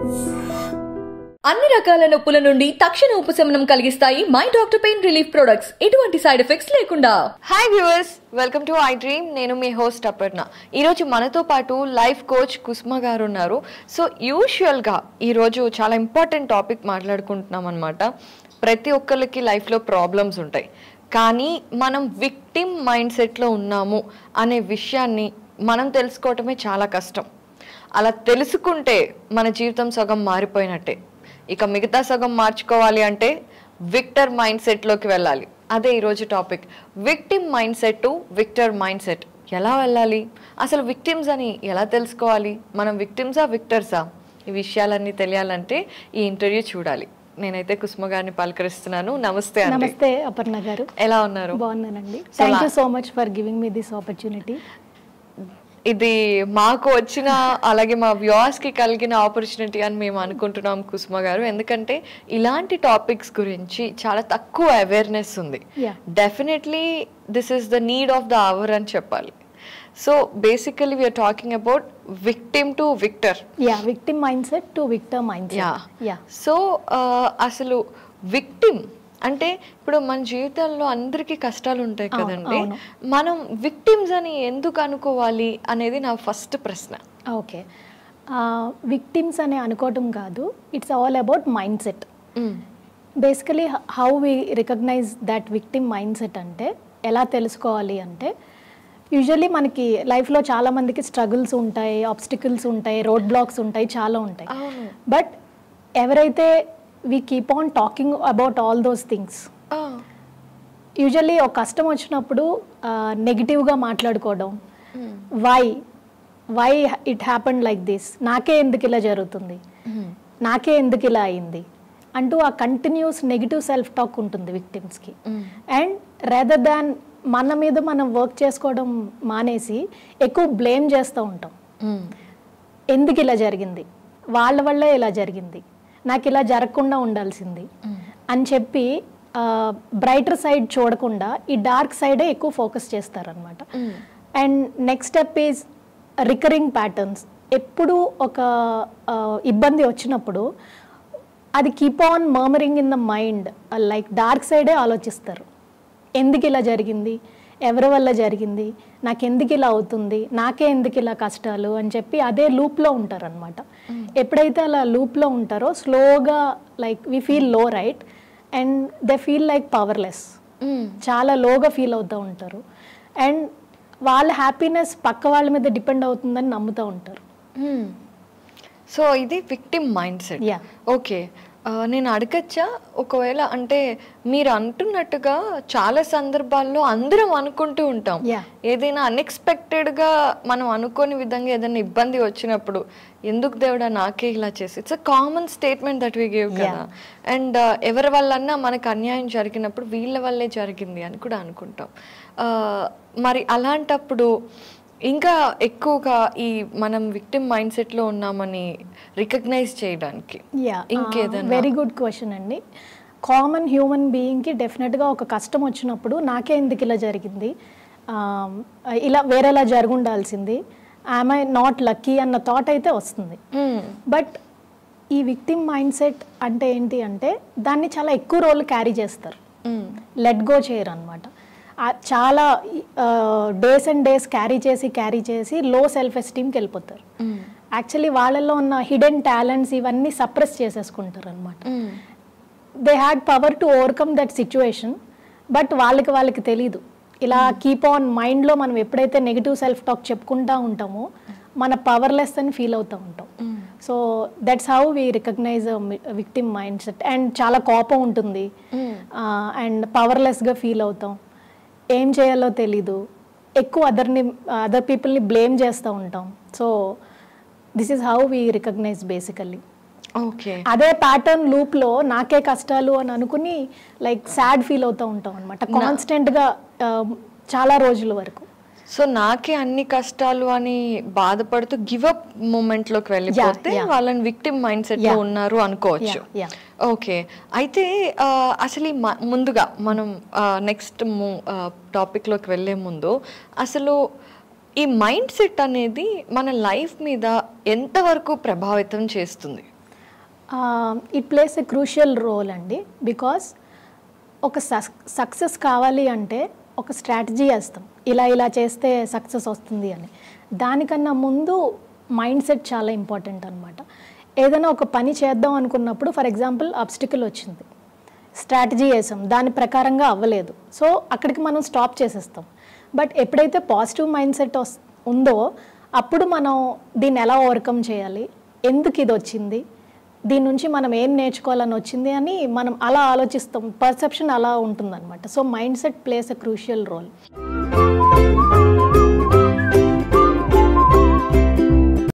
అన్ని రకాల నొప్పుల నుండి తక్షణ ఉపశమనం కలిగిస్తాయి my doctor pain relief products ఎటువంటి సైడ్ ఎఫెక్ట్స్ లేకుండా hi viewers welcome to iDream నేను మీ హోస్ట్ అపర్ణ ఈరోజు మనతో పాటు లైఫ్ కోచ్ కుస్మ గారు ఉన్నారు సో యూజువల్గా ఈరోజు చాలా ఇంపార్టెంట్ టాపిక్ మాట్లాడుకుంటున్నాం అనమాట ప్రతి ఒక్కరికి లైఫ్లో ప్రాబ్లమ్స్ ఉంటాయి కానీ మనం విక్టిమ్ మైండ్ సెట్లో ఉన్నాము అనే విషయాన్ని మనం తెలుసుకోవటమే చాలా కష్టం అలా తెలుసుకుంటే మన జీవితం సగం మారిపోయినట్టే ఇక మిగతా సగం మార్చుకోవాలి అంటే విక్టర్ మైండ్ సెట్లోకి వెళ్ళాలి అదే ఈరోజు topic victim mindset to victor mindset ఎలా వెళ్ళాలి అసలు విక్టిమ్స్ అని ఎలా తెలుసుకోవాలి మనం విక్టిమ్సా విక్టర్సా ఈ విషయాలన్నీ తెలియాలంటే ఈ ఇంటర్వ్యూ చూడాలి నేనైతే కుసుమ గారిని పలకరిస్తున్నాను నమస్తే అండి నమస్తే అపర్ణ గారు ఎలా ఉన్నారు బాగున్నానండి So, thank you la- so much for giving me this opportunity ఇది మాకు వచ్చిన అలాగే మా వ్యూవర్స్ కి కలిగిన ఆపర్చునిటీ అని మేము అనుకుంటున్నాం కుసుమ గారు ఎందుకంటే ఇలాంటి టాపిక్స్ గురించి చాలా తక్కువ అవేర్నెస్ ఉంది Yeah. Definitely this is the need of the hour అని చెప్పాలి so basically we're talking about victim to victor yeah victim mindset to victor mind yeah set yeah so అసలు విక్టిమ్ అంటే ఇప్పుడు మన జీవితంలో అందరికీ కష్టాలు ఉంటాయి అవును, కదండి అవును. మనం విక్టిమ్స్ అని ఎందుకు అనుకోవాలి అనేది నా ఫస్ట్ ప్రశ్న ఓకే విక్టిమ్స్ అని అనుకోవటం కాదు it's all about mindset basically how we recognise that victim mindset అంటే ఎలా తెలుసుకోవాలి అంటే యూజువల్లీ మనకి లైఫ్లో చాలా మందికి స్ట్రగుల్స్ ఉంటాయి ఆబ్స్టికల్స్ ఉంటాయి రోడ్ బ్లాక్స్ ఉంటాయి చాలా ఉంటాయి అవును. బట్ ఎవరైతే we keep on talking about all those things usually ఒక కష్టం వచ్చినప్పుడు నెగిటివ్గా మాట్లాడుకోవడం why why it happen like this నాకే ఎందుకు ఇలా జరుగుతుంది నాకే ఎందుకు ఇలా అయింది అంటూ ఆ కంటిన్యూస్ నెగిటివ్ సెల్ఫ్ టాక్ ఉంటుంది విక్టిమ్స్కి అండ్ రేదర్ దాన్ మన మీద మనం వర్క్ చేసుకోవడం మానేసి ఎక్కువ బ్లేమ్ చేస్తూ ఉంటాం ఎందుకు ఇలా జరిగింది వాళ్ళ వల్లే ఇలా జరిగింది నాకు ఇలా జరగకుండా ఉండాల్సింది అని చెప్పి బ్రైటర్ సైడ్ చూడకుండా ఈ డార్క్ సైడే ఎక్కువ ఫోకస్ చేస్తారనమాట and next step is recurring patterns ఎప్పుడు ఒక ఆ, ఇబ్బంది వచ్చినప్పుడు అది keep on murmuring in the mind like dark సైడే ఆలోచిస్తారు ఎందుకు ఇలా జరిగింది ఎవరి వల్ల జరిగింది నాకు ఎందుకు ఇలా అవుతుంది నాకే ఎందుకు ఇలా కష్టాలు అని చెప్పి అదే లూప్లో ఉంటారనమాట ఎప్పుడైతే అలా లూప్లో ఉంటారో స్లోగా like we feel low right and they feel like powerless చాలా లోగా ఫీల్ అవుతూ ఉంటారు అండ్ వాళ్ళ హ్యాపీనెస్ పక్క వాళ్ళ మీద డిపెండ్ అవుతుందని నమ్ముతూ ఉంటారు సో ఇది victim mindset Yeah. Okay నేను అడగచ్చా ఒకవేళ అంటే మీరు అంటున్నట్టుగా చాలా సందర్భాల్లో అందరం అనుకుంటూ ఉంటాం Yeah. ఏదైనా unexpected గా మనం అనుకోని విధంగా ఏదైనా ఇబ్బంది వచ్చినప్పుడు ఎందుకు దేవుడా నాకే ఇలా చేసి it's a common statement that we give కదా అండ్ ఎవరి వల్లన్నా మనకు అన్యాయం జరిగినప్పుడు వీళ్ళ వల్లే జరిగింది అని కూడా అనుకుంటాం Uh, మరి అలాంటప్పుడు ఇంకా ఎక్కువగా ఈ మనం విక్టిమ్ మైండ్ సెట్లో ఉన్నామని రికగ్నైజ్ చేయడానికి యా ఇంకేదైనా వెరీ గుడ్ క్వశ్చన్ అండి కామన్ హ్యూమన్ బీయింగ్కి డెఫినెట్గా ఒక కష్టం వచ్చినప్పుడు నాకే ఎందుకు ఇలా జరిగింది Um, ఇలా వేరేలా జరుగుండాల్సింది ఐ నాట్ లక్కీ అన్న థాట్ అయితే వస్తుంది బట్ ఈ విక్టిమ్ మైండ్ సెట్ అంటే ఏంటి అంటే దాన్ని చాలా ఎక్కువ రోజులు క్యారీ చేస్తారు లెట్ గో చేయరు అనమాట చాలా డేస్ అండ్ డేస్ క్యారీ చేసి క్యారీ చేసి లో సెల్ఫ్ ఎస్టీమ్కి వెళ్ళిపోతారు యాక్చువల్లీ వాళ్ళల్లో ఉన్న హిడెన్ టాలెంట్స్ ఇవన్నీ సప్రెస్ చేసేసుకుంటారు అనమాట they had power to overcome that situation but వాళ్ళకి వాళ్ళకి తెలీదు ఇలా కీప్ ఆన్ మైండ్లో మనం ఎప్పుడైతే నెగిటివ్ సెల్ఫ్ టాక్ చెప్పుకుంటా ఉంటామో మన పవర్లెస్ అని ఫీల్ అవుతూ ఉంటాం so that's how we recognise victim mindset and చాలా కోపం ఉంటుంది అండ్ పవర్లెస్గా ఫీల్ అవుతాం ఏం చేయాలో తెలీదు ఎక్కువ అదర్ని అదర్ పీపుల్ని బ్లేమ్ చేస్తూ ఉంటాం so this is how we recognise basically okay అదే ప్యాటర్న్ లూప్ లో నాకే కష్టాలు అని అనుకుని లైక్ సాడ్ ఫీల్ అవుతూ ఉంటాం అనమాట కాన్స్టెంట్ గా ఆ, చాలా రోజుల వరకు సో నాకే అన్ని కష్టాలు అని బాధపడుతూ గివ్ అప్ మూమెంట్ లోకి వెళ్ళిపోతే yeah. వాళ్ళని విక్టిమ్ మైండ్ సెట్ లో Yeah. ఉన్నారు అనుకోవచ్చు Yeah, yeah. ఓకే అయితే ఆ, అసలు ఈ మ- ముందుగా మనం నెక్స్ట్ టాపిక్ లోకి వెళ్ళే ముందు అసలు ఈ మైండ్ సెట్ అనేది మన లైఫ్ మీద ఎంతవరకు ప్రభావితం చేస్తుంది it plays a crucial role అండి బికాస్ ఒక సక్సెస్ కావాలి అంటే ఒక స్ట్రాటజీ వేస్తాం ఇలా ఇలా చేస్తే సక్సెస్ వస్తుంది అని దానికన్నా ముందు మైండ్ సెట్ చాలా ఇంపార్టెంట్ అనమాట ఏదైనా ఒక పని చేద్దాం అనుకున్నప్పుడు ఫర్ ఎగ్జాంపుల్ అబ్స్టికల్ వచ్చింది స్ట్రాటజీ వేసాం దాని ప్రకారంగా అవ్వలేదు సో అక్కడికి మనం స్టాప్ చేసేస్తాం బట్ ఎప్పుడైతే పాజిటివ్ మైండ్ సెట్ ఉందో అప్పుడు మనం దీన్ని ఎలా ఓవర్కమ్ చేయాలి ఎందుకు ఇది వచ్చింది దీని నుంచి మనం ఏం నేర్చుకోవాలని వచ్చింది అని మనం అలా ఆలోచిస్తాం పర్సెప్షన్ అలా ఉంటుందన్నమాట so mindset plays a crucial role